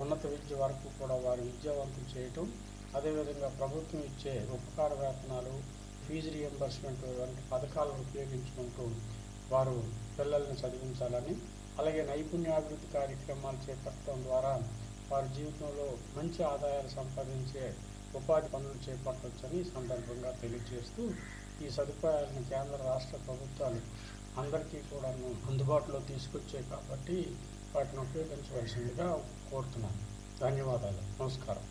ఉన్నత విద్య వరకు కూడా వారు విద్యావంతం చేయటం అదేవిధంగా ప్రభుత్వం ఇచ్చే ఉపకార వేతనాలు ఫీజు రియంబర్స్మెంట్ వంటి పథకాలను ఉపయోగించుకుంటూ వారు పిల్లల్ని చదివించాలని అలాగే నైపుణ్యాభివృద్ధి కార్యక్రమాలు చేపట్టడం ద్వారా వారి జీవితంలో మంచి ఆదాయాలు సంపాదించే ఉపాధి పనులు చేపట్టవచ్చని ఈ సందర్భంగా తెలియజేస్తూ ఈ సదుపాయాలను కేంద్ర రాష్ట్ర ప్రభుత్వాలు అందరికీ కూడా అందుబాటులో తీసుకొచ్చాయి కాబట్టి వాటిని ఉపయోగించవలసిందిగా కోరుతున్నాను ధన్యవాదాలు నమస్కారం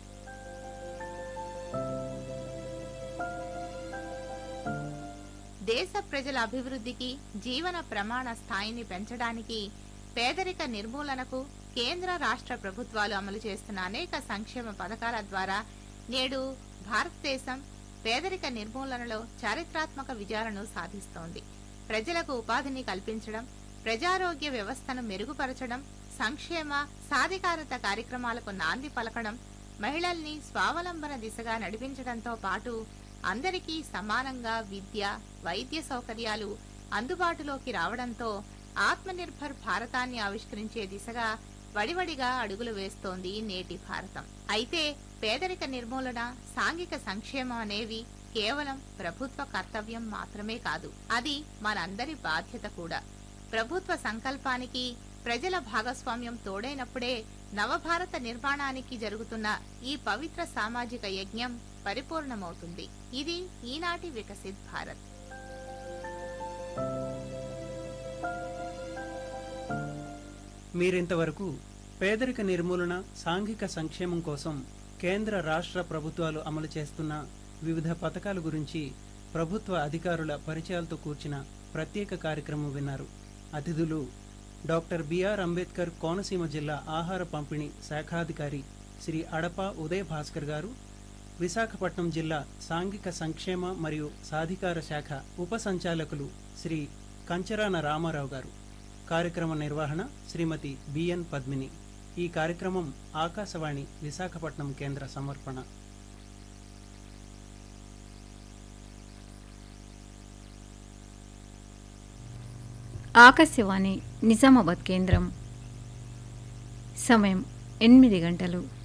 దేశ ప్రజల అభివృద్ధికి జీవన ప్రమాణ స్థాయిని పెంచడానికి పేదరిక నిర్మూలనకు కేంద్ర రాష్ట్ర ప్రభుత్వాలు అమలు చేస్తున్న అనేక సంక్షేమ పథకాల ద్వారా నేడు భారతదేశం పేదరిక నిర్మూలనలో చారిత్రాత్మక విజయాలను సాధిస్తోంది ప్రజలకు ఉపాధిని కల్పించడం ప్రజారోగ్య వ్యవస్థను మెరుగుపరచడం సంక్షేమ సాధికారత కార్యక్రమాలకు నాంది పలకడం మహిళల్ని స్వావలంబన దిశగా నడిపించడంతో పాటు అందరికీ సమానంగా విద్య వైద్య సౌకర్యాలు అందుబాటులోకి రావడంతో ఆత్మనిర్భర్ భారతాన్ని ఆవిష్కరించే దిశగా వడివడిగా అడుగులు వేస్తోంది నేటి భారతం అయితే పేదరిక నిర్మూలన సాంఘిక సంక్షేమం అనేవి కేవలం ప్రభుత్వ కర్తవ్యం మాత్రమే కాదు అది మనందరి బాధ్యత కూడా ప్రభుత్వ సంకల్పానికి ప్రజల భాగస్వామ్యం తోడైనప్పుడే నవభారత నిర్మాణానికి జరుగుతున్న ఈ పవిత్ర సామాజిక యజ్ఞం పరిపూర్ణమవుతుంది ఇది ఈనాటి వికసిత్ భారత్ మీరింతవరకు పేదరిక నిర్మూలన సాంఘిక సంక్షేమం కోసం కేంద్ర రాష్ట్ర ప్రభుత్వాలు అమలు చేస్తున్న వివిధ పథకాల గురించి ప్రభుత్వ అధికారుల పరిచయాలతో కూర్చిన ప్రత్యేక కార్యక్రమం విన్నారు అతిథులు డాక్టర్ బిఆర్ అంబేద్కర్ కోనసీమ జిల్లా ఆహార పంపిణీ శాఖాధికారి శ్రీ అడప ఉదయ్ భాస్కర్ గారు విశాఖపట్నం జిల్లా సాంఘిక సంక్షేమ మరియు సాధికార శాఖ ఉప సంచాలకులు శ్రీ కంచరాన రామారావు గారు కార్యక్రమ నిర్వహణ శ్రీమతి బిఎన్ పద్మిని ఈ కార్యక్రమం ఆకాశవాణి విశాఖపట్నం కేంద్ర సమర్పణ ఆకాశవాణి నిజామాబాద్ కేంద్రం సమయం ఎనిమిది గంటలు